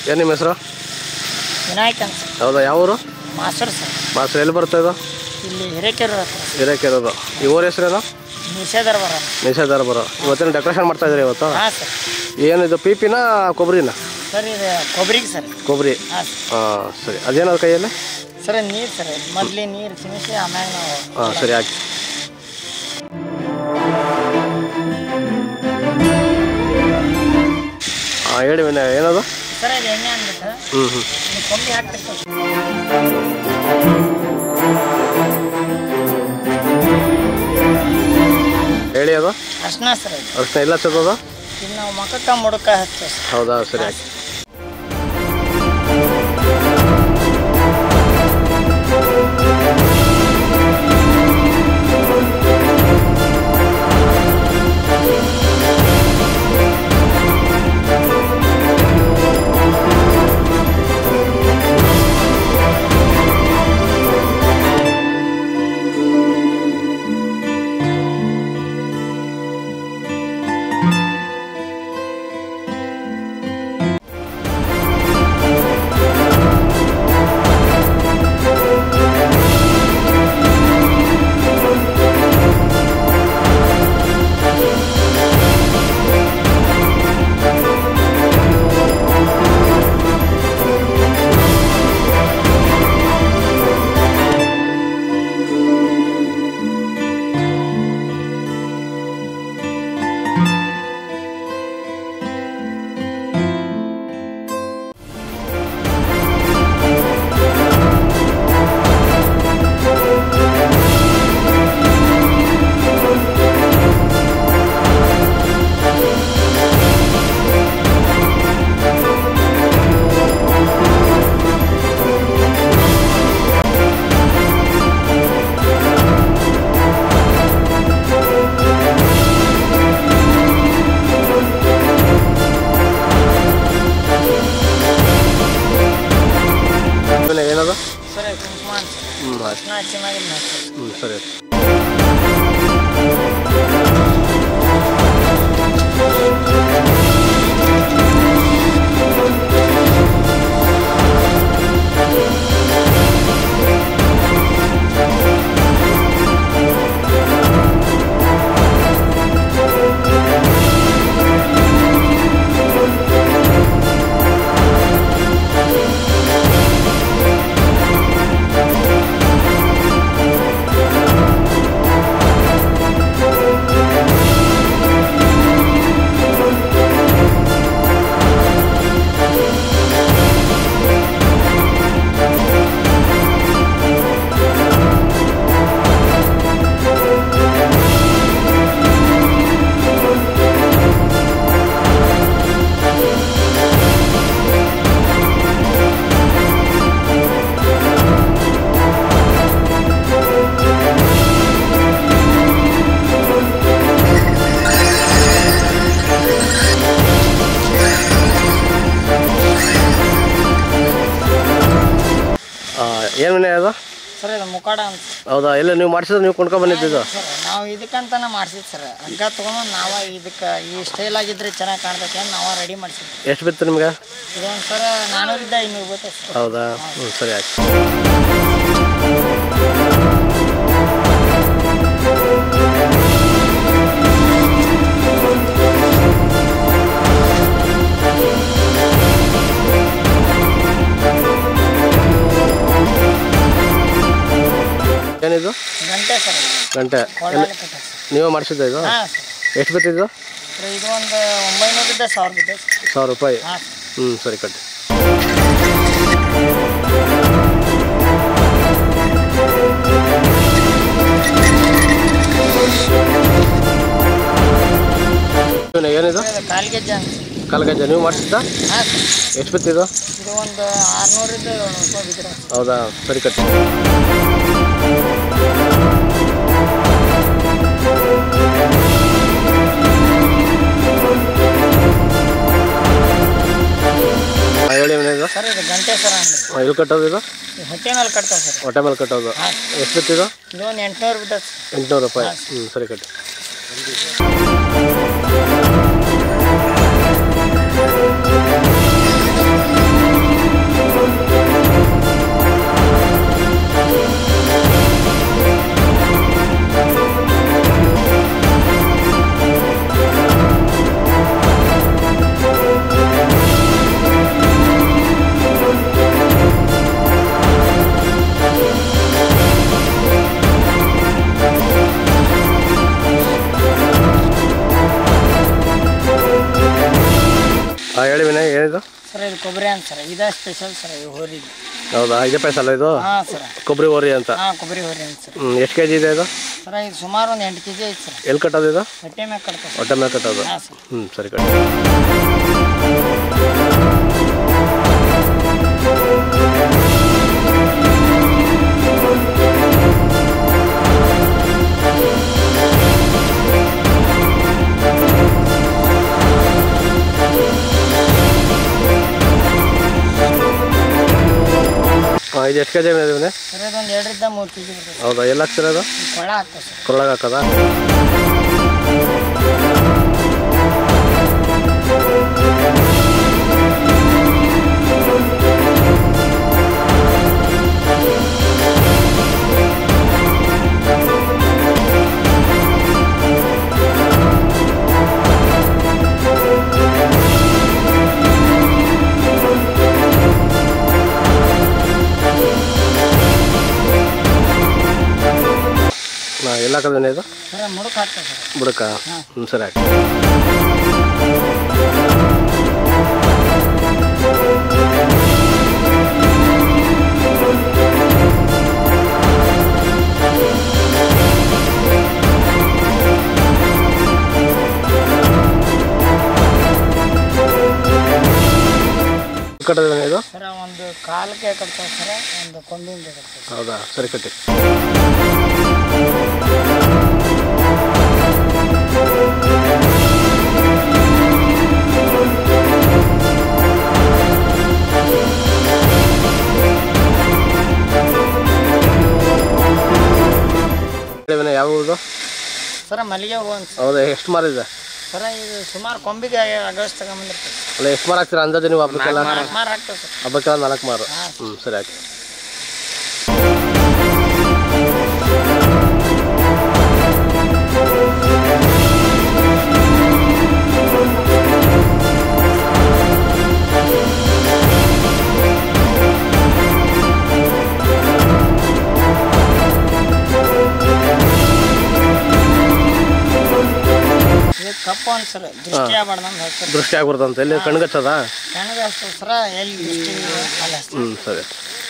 ಏನು ನಿಮ್ಮ ಹೆಸರು ವಿನಾಯಕ್ ಅಂತ ಸರ್ ಹೌದಾ ಯಾವ ಊರು ಮಾಸ್ಟರ್ ಸರ್ ಮಾಸ್ಟರ್ ಎಲ್ಲಿ ಬರ್ತಾ ಇದು ಇಲ್ಲಿ ಹಿರೇಕೆರೆ ಹತ್ರ ಹಿರೇಕೆರೋದು ಈ ಊರ ಹೆಸರೇನು ನಿಷೇಧರ್ ಬರ ನಿಷೇಧಾರ ಬರೋ ಇವತ್ತಿನ ಡೆಕೋರೇಷನ್ ಮಾಡ್ತಾ ಇದ್ರಿ ಇವತ್ತು ಹಾಂ ಸರ್ ಏನಿದು ಪಿಪಿನ ಕೊಬ್ಬರಿನ ಸರ್ ಇದು ಕೊಬ್ಬರಿಗೆ ಸರ್ ಕೊಬ್ಬರಿ ಹಾಂ ಸರ್ ಹಾಂ ಸರಿ ಅದೇನದು ಕೈಯಲ್ಲಿ ಸರ್ ನೀರು ಸರ್ ಮೊದಲೇ ನೀರು ಚಿಮಿಸಿ ಆಮ್ಯಾಗ ನಾವು ಹಾಂ ಸರಿ ಹಾಕಿ ಹಾಂ ಹೇಳಿ ವಿನಯ್ ಏನದು ಸರ್ ಇದು ಎಣ್ಣೆ ಅಂದ್ಬಿಟ್ಟು ಹ್ಞೂ ಹ್ಞೂ ಇದು ಕೊಂಬಿ ಹಾಕ್ತಿರ್ತಾರೆ ಹೇಳಿ ಅದು ಅರ್ಶಿನ ಸರ್ ಇದು ಅರ್ಶಿನ ಇಲ್ಲ ಚದದ ಇದು ನಾವು ಮಖಕ್ಕೆ ಮುಡುಕ ಹಚ್ತೀವಿ ಸರ್ ಹೌದಾ ಸರಿ ಹಾಕಿ ವಿನಯ್ ಏನದು ಸರ್ ಇದು ಕುಂಕುಮ ಅಂತ ಸರ್ ಹ್ಞೂ ಆಯ್ತು ಅರ್ಶಿನ ಹಚ್ಚಿನಾಗ ಇದನ್ನ ಹಚ್ತೀವಿ. ಹ್ಞೂ ಸರಿ ಏನು ವಿನಯ್ ಅದು ಸರ್ ಇದು ಮುಖಾಡ ಅಂತ ಹೌದಾ ಎಲ್ಲ ನೀವು ಮಾಡಿಸಿದ್ರೆ ನೀವು ಕೊಂಡ್ಕೊಂಡು ಬಂದಿದ್ದು ಸರ್ ನಾವು ಇದಕ್ಕಂತಾನೆ ಮಾಡ್ಸಿದ್ ಸರ್ ಹಗ್ಗ ತೊಗೊಂಡು ನಾವ ಇದಕ್ಕೆ ಈ ಸ್ಟೈಲ್ ಆಗಿದ್ರೆ ಚೆನ್ನಾಗಿ ಕಾಣ್ತೈತೆ ಅಂತ ನಾವ ರೆಡಿ ಮಾಡ್ಸಿದ್ವಿ ಎಷ್ಟು ಬಿತ್ತು ನಿಮ್ಗೆ ಇದೊಂದು ಸರ ನಾನ್ನೂರಿಂದ ಐನೂರು ಬೀಳ್ತೈತೆ ಸರ್ ಹೌದಾ ಹ್ಞೂ ಸರಿ ಆಯ್ತು ಏನಿದು ಗಂಟೆ ಸರ್ ಇದು. ಗಂಟೆ ಕೊಳ್ಳಾಲೆ ಕಟ್ಟೆ ಸರ್ ನೀವೇ ಮಾಡಿಸಿದ್ದ ಇದು ಹಾಂ ಸರ್ ಎಷ್ಟು ಬಿತ್ತಿದ್ದು ಸರ್ ಇದು ಒಂದು ಒಂಬೈನೂರಿಂದ ಸಾವಿರ ಬಿದ್ದೈತೆ ಸರ್ ಸಾವಿರ ರೂಪಾಯಿ ಹಾಂ ಹ್ಞೂ ಸರಿ ಕಟ್ಟಿ ಇವ್ನ ಏನಿದು ಸರ್ ಇದು ಕಾಲ್ಗೆಜ್ಜೆ ಅಂತ ಕಾಲ್ಗಜ್ಜೆ ನೀವು ಮಾಡಿಸಿದ್ದ ಹಾಂ ಸರ್ ಎಷ್ಟು ಬಿತ್ತಿದ್ದು ಇದು ಒಂದು ಆರುನೂರಿಂದ ಏಳ್ನೂರು ರೂಪಾಯಿ ಬಿದ್ದರೆ ಹೌದಾ ಸರಿ ಕಟ್ಟಿ ಹಾಂ ಹೇಳಿ ಏನಿದು ಸರ್ ಇದು ಗಂಟೆ ಸರ ಅಂದ್ರೆ ಹಾಂ ಇಲ್ಲಿ ಕಟ್ಟೋದು ಇದು ಇದು ಹೊಟ್ಟೆ ಮೇಲೆ ಕಟ್ತಾರೆ ಸರ್ ಹೊಟ್ಟೆ ಮೇಲೆ ಕಟ್ಟೋದು ಹಾಂ ಎಷ್ಟು ಬಿತ್ತಿದ್ದು ಇದು ಒಂದು ಎಂಟುನೂರು ಬಿದ್ದೈತೆ ಸರ್ ಎಂಟುನೂರು ರೂಪಾಯಿ ಹ್ಞೂ ಸರಿ ಕಟ್ಟಿ ಹಾಂ ಹೇಳಿ ವಿನಯ್ ಏನಿದು ಸರ್ ಇದು ಕೊಬ್ಬರಿ ಅಂತ ಸರ್ ಇದೇ ಸ್ಪೆಷಲ್ ಸರ್ ಇದು ಹೋರಿದು ಹೌದಾ ಐದೇ ಪೈಸೆ ಅಲ್ಲ ಇದು ಹಾಂ ಸರ್ ಕೊಬ್ಬರಿ ಓರಿ ಅಂತ ಹಾಂ ಕೊಬ್ಬರಿ ಹೋರಿ ಅಂತ ಸರ್ ಹ್ಞೂ ಎಷ್ಟು ಕೆ ಜಿ ಇದೆ ಇದು ಸರ್ ಇದು ಸುಮಾರು ಒಂದು ಎಂಟು ಕೆ ಜಿ ಐತೆ ಸರ್ ಎಲ್ಲಿ ಕಟ್ಟೋದು ಇದು ಹೊಟ್ಟೆ ಮ್ಯಾಗ ಕಟ್ತದೆ ಸರ್ ಹೊಟ್ಟೆ ಮೇಲೆ ಕಟ್ಟೋದು ಹಾಂ ಸರ್ ಹ್ಞೂ ಸರಿ ಕಟ್ಟಿ ಹಾಂ ಇದು ಎಷ್ಟು ಕೆ ಜಿ ಇದೆ ವಿನಯ್ ಸರ್ ಇದೊಂದು ಎರಡರಿಂದ ಮೂರು ಕೆ ಜಿ ಬರ್ತದೆ ಹೌದಾ ಎಲ್ಲ ಹಾಕ್ತೀರಾ ಅದು ಈ ಕೊಳ ಹಾಕ್ತದೆ ಸರ್ ಕೊರಳಾಗ ಹಾಕೋದಾ ಹಾಂ ಎಲ್ಲ ಹಾಕೋದು ವಿನಯ್ ಇದು ಸರ್ ಮುಡುಕ್ ಹಾಕ್ತದೆ ಸರ್ ಬುಡಕ ಹ್ಞೂ ಸರಿ ಹಾಕಿ ಕಟ್ಟೋದು ಇದು ಸರ್ ಒಂದು ಕಾಲಕ್ಕೆ ಕಟ್ತದೆ ಸರ್ ಒಂದು ಕೊಂಬಿಂದ ಕಟ್ತದೆ ಸರ್ ಹೌದಾ ಸರಿ ಕಟ್ಟಿ ಹೇಳಿ ವಿನಯ್ ಯಾವ ಊರು ಸರ್ ಮಲ್ಲಿಗೆ ಹೂವು ಅಂತ ಹೌದಾ ಎಷ್ಟು ಮಾರಿದೆ ಸರ್ ಇದು ಸುಮಾರು ಕೊಂಬಿಗೆ ಅಗಸ್ಟ್ ತಗೊಂಬಂದಿರ್ತದೆ ಅಲ್ಲ ಎಷ್ಟು ಮಾರು ಹಾಕ್ತೀರಾ ಅಂದಾಜು ನೀವು ಹಬ್ಬಕ್ಕೆಲ್ಲ ಮಾರು ಹಾಕ್ತದೆ ಸರ್ ಹಬ್ಬಕ್ಕೆಲ್ಲ ನಾಲ್ಕು ಮಾರು ಹ್ಞೂ ಸರಿ ಹಾಕಿ ಇದು ಕಪ್ಪು ಅಂತ ಸರ್ ದೃಷ್ಟಿ ಆಗ್ಬಾರ್ದಂಗೆ ಹಾಕ್ತಾರೆ ದೃಷ್ಟಿ ಆಗ್ಬಿಡ್ತಂತ ಎಲ್ಲಿ ಕಣ್ಗಚ್ಚದ ಕಣಗ ಹಚ್ತದೆ ಸರ ಎಲ್ಲಿ ದೃಷ್ಟಿ ಅಲ್ಲಿ ಹಚ್ತದೆ ಹ್ಞೂ ಸರಿ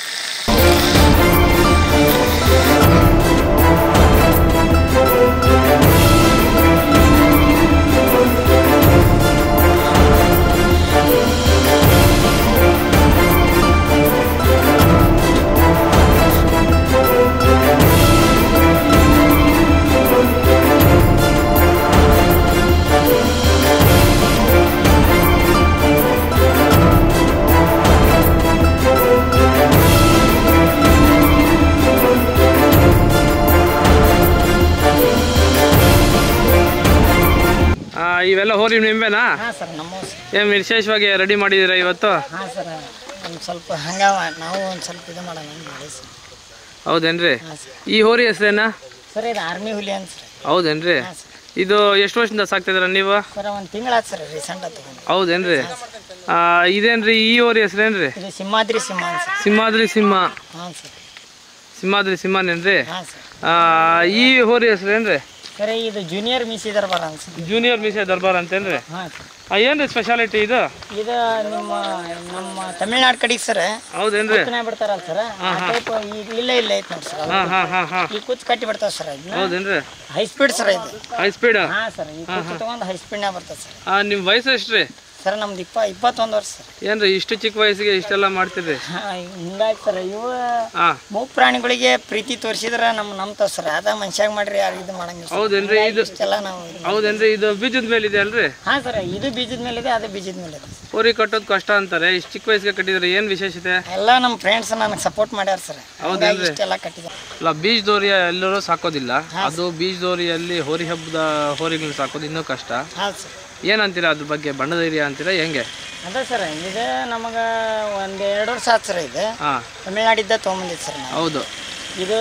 ಆ, ಇವೆಲ್ಲ ಹೋರಿ ನಿಂಬೆನಾ ಹಾಂ ಸರ್ ನಮ್ಮ ಸರ್ ಏನು ವಿಶೇಷವಾಗಿ ರೆಡಿ ಮಾಡಿದ್ದೀರಾ ಇವತ್ತು ಹಾಂ ಸರ್ ಒಂದು ಸ್ವಲ್ಪ ಹಂಗಾವ ನಾವು ಒಂದು ಸ್ವಲ್ಪ ಇದು ಮಾಡೋಣ ಅಂತ ಮಾಡಿ ಸರ್ ಹೌದೇನ್ರಿ ಹಾಂ ಸರ್ ಈ ಹೋರಿ ಹೆಸರೇನಾ ಸರ್ ಇದು ಆರ್ಮಿ ಹುಲಿ ಅಂತ ಸರ್ ಹೌದೇನ್ರಿ ಹಾಂ ಸರ್ ಇದು ಎಷ್ಟು ವರ್ಷದಿಂದ ಸಾಕ್ತಿದ್ದೀರಾ ನೀವು ಸರ್ ಒಂದು ತಿಂಗಳಾಯ್ತು ಸರ್ ರೀಸೆಂಟ್ ತಗೊಂಡು ಹೌದೇನ್ರಿ ಆ, ಇದೇನ್ರಿ ಈ ಹೋರಿ ಹೆಸರೇನ್ರಿ ಇದು ಸಿಂಹಾದ್ರಿ ಸಿಂಹ ಅಂತ ಸರ್ ಸಿಂಹಾದ್ರಿ ಸಿಂಹ ಹಾಂ ಸರ್ ಸಿಂಹಾದ್ರಿ ಸಿಂಹನೇನ್ರಿ ಹಾಂ ಸರ್ ಆ, ಈ ಹೋರಿ ಹೆಸರೇನ್ರಿ ಸರ್ ಇದು ಜೂನಿಯರ್ ಮಿಸಿದರ್ ಬರ ಅಂತ ಸರ್ ಜೂನಿಯರ್ ಮೀಸೆ ದರ್ಬಾರ್ ಅಂತೇನ್ರಿ ಹಾಂ ಸರ್ ಆ, ಏನ್ರಿ ಸ್ಪೆಷಾಲಿಟಿ ಇದು ಇದು ನಿಮ್ಮ ನಮ್ಮ ತಮಿಳ್ನಾಡು ಕಡೆಗೆ ಸರ್ ಹೌದೇನ್ರಿ ಕುತ್ತನೆ ಬಿಡ್ತಾರಲ್ಲ ಸರ್ ಆ ಟೈಪ್ ಈಗ ಇಲ್ಲ ಇಲ್ಲ ಐತೆ ನೋಡಿ ಸರ್ ಹಾಂ ಹಾಂ ಹಾಂ ಹಾಂ ಈ ಕುಚ್ಚು ಕಟ್ಟಿ ಬಿಡ್ತಾವೆ ಸರ್ ಇದನ್ನ ಹೌದೇನ್ರಿ ಹೈ ಸ್ಪೀಡ್ ಸರ್ ಇದು ಹೈ ಸ್ಪೀಡ್ ಹಾಂ ಸರ್ ಈ ಕುಚ್ಚು ತೊಗೊಂಡು ಹೈ ಸ್ಪೀಡ್ನಾಗ ಬರ್ತದೆ ಸರ್ ನಿಮ್ಮ ವಯಸ್ಸು ಎಷ್ಟ್ರಿ ಸರ್ ನಮ್ದು ಇಪ್ಪ ಇಪ್ಪತ್ತೊಂದು ವರ್ಷ ಸರ್ ಏನ್ರಿ ಇಷ್ಟು ಚಿಕ್ಕ ವಯಸ್ಸಿಗೆ ಇಷ್ಟೆಲ್ಲ ಮಾಡ್ತೀರಿ ಹಾಂ ಹಿಂಗಾಗಿ ಸರ್ ಇವು ಹಾಂ ಮೂಕ್ ಪ್ರಾಣಿಗಳಿಗೆ ಪ್ರೀತಿ ತೋರಿಸಿದ್ರೆ ನಮ್ಮ ನಂಬ್ತಾವ ಸರ್ ಅದ ಮನುಷ್ಯಾಗ ಮಾಡ್ರಿ ಯಾರು ಇದು ಮಾಡಂಗಿಲ್ಲ ಸರ್. ಹೌದೇನ್ರಿ ಇದು ಇಷ್ಟೆಲ್ಲ ನಾವು ಇದು ಮಾಡಿ- ಹೌದೇನ್ರಿ ಇದು ಬೀಜದ ಮೇಲೆ ಇದೆ ಅಲ್ರಿ ಹಾಂ ಸರ್ ಇದು ಬೀಜದ ಮೇಲೆ ಇದೆ ಅದು ಬೀಜದ ಮೇಲೆ ಇದೆ ಹೋರಿ ಕಟ್ಟೋದು ಕಷ್ಟ ಅಂತಾರೆ ಇಷ್ಟು ಚಿಕ್ಕ ವಯಸ್ಸಿಗೆ ಕಟ್ಟಿದ್ರೆ ಏನು ವಿಶೇಷತೆ ಎಲ್ಲ ನಮ್ಮ ಫ್ರೆಂಡ್ಸ್ ನನಗೆ ಸಪೋರ್ಟ್ ಮಾಡ್ಯಾರ ಸರ್ ಹಂಗಾಗಿ ಇಷ್ಟೆಲ್ಲ ಕಟ್ಟಿದ್ದಾರೆ ಅಲ್ಲ ಬೀಜ ದೋರಿ ಎಲ್ಲರೂ ಸಾಕೋದಿಲ್ಲ ಅದು ಬೀಜ ದೋರಿಯಲ್ಲಿ ಹೋರಿ ಹಬ್ಬದ ಹೋರಿಗಳನ್ನ ಸಾಕೋದು ಇನ್ನೂ ಕಷ್ಟ ಹಾಂ ಸರ್ ಏನಂತೀರಾ ಅದ್ರ ಬಗ್ಗೆ ಬಣ್ಣದ ಏರಿಯಾ ಅಂತೀರಾ ಹೆಂಗೆ ಅದೇ ಸರ್ ಇದು ನಮಗೆ ಒಂದು ಎರಡು ವರ್ಷ ಆಯ್ತು ಸರ್ ಇದು ಹಾಂ ತಮಿಳ್ನಾಡಿದ್ದ ತೊಗೊಂಬಂದಿದ್ದು ಸರ್ ನಾವು ಹೌದು ಇದು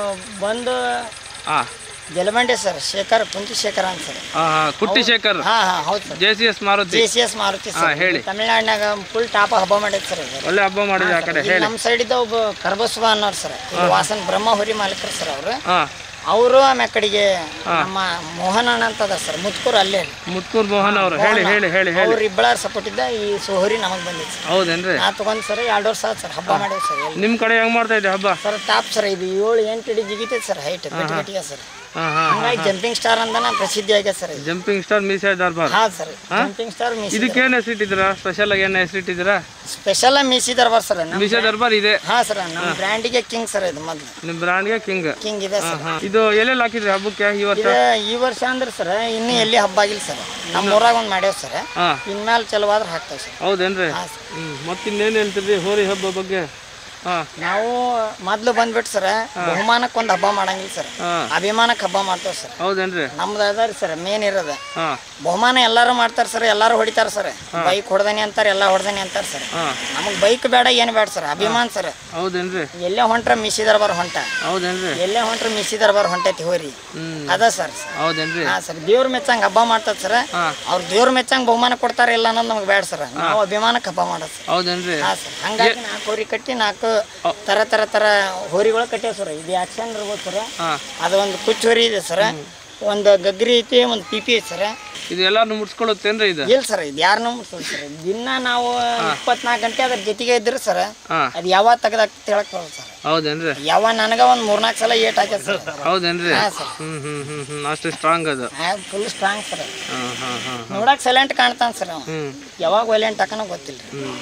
ಬಂದು ಹಾಂ ಜಲಮಂಡಿ ಸರ್ ಶೇಖರ್ ಕುಂತಿ ಶೇಖರ್ ಅಂತ ಸರ್ ಹಾಂ ಹಾಂ ಕುಟ್ಟಿ ಶೇಖರ್ ಹಾಂ ಹಾಂ ಹೌದು sir J C S Maruti J C S Maruti ಹಾ, ಸರ್ ಹೇಳಿ. ತಮಿಳ್ನಾಡಿನಾಗ ಫುಲ್ ಟಾಪ್ ಹಬ್ಬ ಮಾಡೈತೆ ಸರ್ ಇದು ಒಳ್ಳೆ ಹಬ್ಬ ಮಾಡಿದೆ ಆ ಕಡೆ ಹೇಳಿ ನಮ್ಮ ಸೈಡ್ ಇದ್ದ ಒಬ್ಬ ಕರ್ಬಸ್ವ ಅನ್ನೋರು ಸರ್ ಇದು ವಾಸನ್ ಬ್ರಹ್ಮ ಹುರಿ ಮಾಲೀಕರು ಸರ್ ಅವರು ಹಾಂ ಅವರು ಆಮೇಲೆ ಕಡೆಗೆ ನಮ್ಮ ಮೋಹನ್ ಅಣ್ಣ ಅಂತ ಅದ ಸರ್ ಮುತ್ಕೂರ್ ಅಲ್ಲೇ ಮುತ್ಕೂರ್ ಮೋಹನ್ ಅವರು ಹೇಳಿ ಹೇಳಿ ಹೇಳಿ ಹೇಳಿ ಅವ್ರು ಇಬ್ಬಳಾರ್ ಸಪೋರ್ಟ್ ಇದ್ದ ಈ ಸೋಹರಿ ನಮಗೆ ಬಂದಿತ್ತು ಸರ್ ಹೌದೇನ್ರಿ ನಾ ತಗೊಂಡ್ ಸರ್ ಎರಡು ವರ್ಷ ಆಯ್ತು ಸರ್ ಹಬ್ಬ ಮಾಡೇವಿ ಸರ್ ಎಲ್ಲಿ ನಿಮ್ಮ ಕಡೆ ಹೆಂಗ್ ಮಾಡ್ತಾ ಇದೆ ಹಬ್ಬ ಸರ್ ಟಾಪ್ ಸರ್ ಇದು ಏಳು ಎಂಟು ಅಡಿ ಜಿಗಿತೈತೆ ಸರ್ ಹೈಟ್ ಗಟ್ಟಿ ಗಟ್ಟಿಗೆ ಸರ್ ಹಾಂ ಹಾಂ ಹಂಗಾಗಿ ಜಂಪಿಂಗ್ ಸ್ಟಾರ್ ಅಂತಾನೆ ಪ್ರಸಿದ್ಧಿ ಆಗ್ಯದ ಸರ್ ಇದು ಜಂಪಿಂಗ್ ಸ್ಟಾರ್ ಮೀಸೆ ದರ್ಬಾರ್ ಹಾ ಸರ್ ಜಂಪಿಂಗ್ ಸ್ಟಾರ್ ಮೀಸಿ ಇದಕ್ಕೆ ಏನು ಹೆಸರಿಟ್ಟಿದ್ದೀರಾ ಸ್ಪೆಷಲ್ ಆಗಿ ಏನು ಹೆಸರಿಟ್ಟಿದ್ದೀರಾ ಸ್ಪೆಷಲ್ ಮೀಸಿ ದರ್ಬಾರ್ ಸರ್ ನಮ್ಮ ಮೀಸೆ ದರ್ಬಾರ್ ಇದೆ ಹಾ ಸರ್ ನಮ್ಮ ಬ್ರ್ಯಾಂಡಿಗೆ ಕಿಂಗ್ ಸರ್ ಇದು ಮೊದ್ಲು ನಿಮ್ಮ ಬ್ರಾಂಡ್ಗೆ ಕಿಂಗ್ ಕಿಂಗ್ ಇದೆ ಸರ್ ಇದು ಎಲ್ಲೆಲ್ಲಿ ಹಾಕಿದ್ರಿ ಹಬ್ಬಕ್ಕೆ ಈ ವರ್ಷ ಇದು ಈ ವರ್ಷ ಅಂದ್ರೆ ಸರ್ ಇನ್ನೂ ಎಲ್ಲಿ ಹಬ್ಬ ಆಗಿಲ್ಲ ಸರ್ ನಮ್ಮ ಊರಾಗ ಒಂದು ಮಾಡ್ಯಾವ ಸರ್ ಹಾಂ ಇನ್ಮೇಲೆ ಚಲವಾದ್ರೆ ಹಾಕ್ತೇವೆ ಸರ್ ಹೌದೇನ್ರಿ ಹಾ ಸರ್ ಹ್ಞೂ ಮತ್ತಿನ್ನೇನು ಹೇಳ್ತೀರಿ ಹೋರಿ ಹಬ್ಬ ಬಗ್ಗೆ ಹಾಂ ನಾವು ಮೊದ್ಲು ಬಂದ್ಬಿಟ್ಟು ಸರ್ ಬಹುಮಾನಕ್ಕೆ ಒಂದು ಹಬ್ಬ ಮಾಡಂಗಿಲ್ಲ ಸರ್ ಹಾಂ ಅಭಿಮಾನಕ್ಕೆ ಹಬ್ಬ ಮಾಡ್ತೇವೆ ಸರ್ ಹೌದೇನ್ರಿ ನಮ್ದು ಅದ ರೀ ಸರ್ ಮೇನ್ ಇರೋದು ಹಾಂ ಬಹುಮಾನ ಎಲ್ಲರೂ ಮಾಡ್ತಾರೆ ಸರ್ ಎಲ್ಲರೂ ಹೊಡಿತಾರೆ ಸರ್ ಬೈಕ್ ಹೊಡೆದಾನೆ ಅಂತಾರೆ ಎಲ್ಲ ಹೊಡೆದಾನೆ ಅಂತಾರೆ ಸರ್ ಹಾಂ ನಮಗೆ ಬೈಕ್ ಬೇಡ ಏನು ಬೇಡ ಸರ್ ಅಭಿಮಾನ ಸರ್ ಹೌದೇನ್ರಿ ಎಲ್ಲೇ ಹೊಂಟ್ರ ಮಿಸಿ ದರ್ಬಾರ್ ಹೊಂಟ ಹೌದೇನ್ರಿ ಎಲ್ಲೇ ಹೊಂಟ್ರ ಮಿಸಿ ದರ್ಬಾರ್ ಹೊಂಟೈತಿ ಹೋರಿ ಹ್ಞೂ ಅದ ಸರ್ ಹೌದೇನ್ರಿ ಹಾ ಸರ್ ದೇವ್ರ ಮೆಚ್ಚಂಗ್ ಹಬ್ಬ ಮಾಡ್ತದ ಸರ್ ಹಾಂ ಅವ್ರ ದೇವ್ರ ಮೆಚ್ಚಂಗ್ ಬಹುಮಾನ ಕೊಡ್ತಾರೆ ಇಲ್ಲ ಅನ್ನೋದು ನಮ್ಗೆ ಬೇಡ ಸರ್ ನಾವು ಅಭಿಮಾನಕ್ಕೆ ಹಬ್ಬ ಮಾಡೋದು ಸರ್ ಹೌದೇನ್ರಿ ಹಾ ಸರ್ ಹಂಗಾಗಿ ನಾಲ್ಕು ಹೋರಿ ಕಟ್ಟಿ ನಾಲ್ಕು ತರ ತರ ತರ ಹೋರಿಗಳು ಕಟ್ಟೇವ್ ಸರ್ ಇದು ಆಕ್ಷನ್ ಇರ್ಬೋದು ಸರ್ ಹಾಂ ಅದು ಒಂದು ಕುಚ್ಚು ಹೊರಿ ಇದೆ ಸರ್ ಒಂದು ಗಗ್ರಿ ಐತಿ ಒಂದು ಪಿಪಿ ಐತಿ ಸರ್ ಇದು ಎಲ್ಲಾರು ಮುಡ್ಸ್ಕೊಳ್ಳುತ್ತೇನ್ರಿ ಇದು ಇಲ್ಲ ಸರ್ ಇದು ಯಾರನ್ನೂ ಮುಟ್ಸೋದು ಸರ್ ದಿನ ನಾವು ಇಪ್ಪತ್ನಾಲ್ಕು ಗಂಟೆ ಅದ್ರ ಜೊತೆಗೆ ಇದ್ರೆ ಸರ್ ಹಾಂ ಅದು ಯಾವಾಗ ತೆಗ್ದಾಕ ಹೇಳಕ್ ಬರಲ್ಲ ಸರ್ ಹೌದೇನ್ರಿ ಯಾವ ನನಗ ಒಂದು ಮೂರ್ನಾಲ್ಕು ಸಲ ಏಟ್ ಹಾಕ್ಯದ ಸರ್ ಹೌದೇನ್ರಿ ಹಾ ಸರ್ ಹ್ಮ್ ಹ್ಮ್ ಹ್ಮ್ ಹ್ಮ್ ಅಷ್ಟು ಸ್ಟ್ರಾಂಗ್ ಅದು ಫುಲ್ ಸ್ಟ್ರಾಂಗ್ ಸರ್ ಹಾಂ ಹಾಂ ಹಾಂ ನೋಡಕ್ ಸೈಲೆಂಟ್ ಕಾಣ್ತಾನ ಸರ್ ಅವ ಹ್ಮ್ ಯಾವಾಗ ವೈಲೆಂಟ್ ಹಾಕನೋ ಗೊತ್ತಿಲ್ಲ ಹ್ಮ್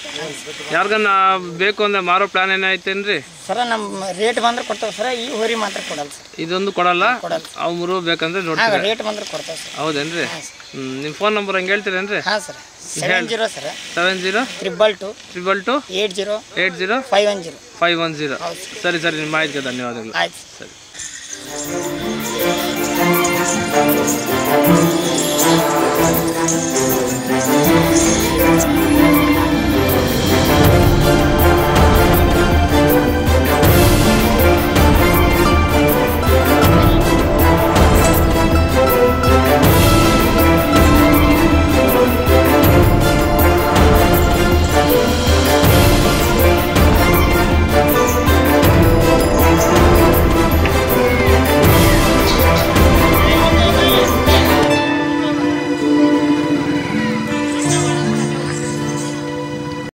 ಯಾರಿಗನ್ನ ಬೇಕು ಅಂದ್ರೆ ಮಾರೋ ಪ್ಲಾನ್ ಏನೈತೇನ್ರಿ ಸರ್ ನಮ್ಮ ರೇಟ್ ಬಂದ್ರೆ ಕೊಡ್ತೇವೆ ಸರ್ ಈ ಹೋರಿ ಮಾತ್ರ ಕೊಡಲ್ಲ ಸರ್ ಇದೊಂದು ಕೊಡಲ್ಲ ಕೊಡಲ್ಲ ಅವು ಮೂರು ಬೇಕಂದ್ರೆ ಹಾಂ ನೋಡ್ತೀರಾ ರೇಟ್ ಬಂದ್ರೆ ಕೊಡ್ತೇವೆ ಸರ್ ಹೌದೇನ್ರಿ ಹ್ಮ್ ನಿಮ್ಮ ಫೋನ್ ನಂಬರ್ ಹಂಗೆ ಹೇಳ್ತೀರೇನ್ರಿ ಹಾಂ sir seven zero sir seven zero triple two triple two eight zero eight zero five one zero five one zero ಹೌದು ಸರ್ ಸರಿ ಸರಿ ನಿಮ್ಮ ಮಾಹಿತಿಗೆ ಧನ್ಯವಾದಗಳು ಆಯ್ತು ಸರಿ